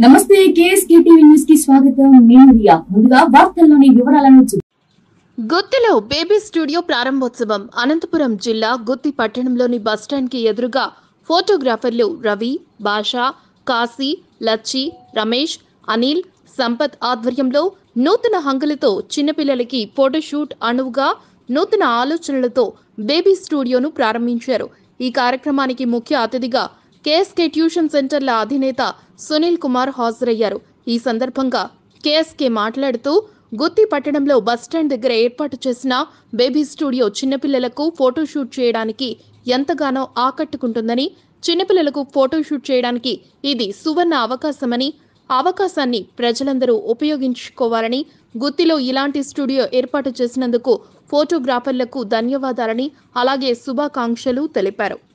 నమస్తే KSK TV news కి స్వాగతం నేను రియా ముందుగా వార్తల్లోని వివరాలను చూ- గుత్తిలో బేబీ స్టూడియో ప్రారంభోత్సవం అనంతపురం జిల్లా గుత్తి పట్టణంలోని బస్టాండ్కి ఎదురుగా ఫోటోగ్రాఫర్లు రవి భాషా కాశీ లచ్చి రమేష్ అనిల్ సంపత్ ఆధ్వర్యంలో నూతన హంగులతో చిన్నపిల్లలకి ఫోటోషూట్ అనువుగా నూతన ఆలోచనలతో బేబీ స్టూడియోను ప్రారంభించారు ఈ కార్యక్రమానికి ముఖ్య అతిథిగా కేఎస్కే ట్యూషన్ సెంటర్ల అధినేత సునీల్ కుమార్ హాజరయ్యారు ఈ సందర్భంగా కేఎస్కే మాట్లాడుతూ గుత్తి పట్టణంలో బస్టాండ్ దగ్గర ఏర్పాటు చేసిన బేబీ స్టూడియో చిన్నపిల్లలకు ఫోటోషూట్ చేయడానికి ఎంతగానో ఆకట్టుకుంటుందని చిన్నపిల్లలకు ఫోటోషూట్ చేయడానికి ఇది సువర్ణ అవకాశమని అవకాశాన్ని ప్రజలందరూ ఉపయోగించుకోవాలని గుత్తిలో ఇలాంటి స్టూడియో ఏర్పాటు చేసినందుకు ఫోటోగ్రాఫర్లకు ధన్యవాదాలని అలాగే శుభాకాంక్షలు తెలిపారు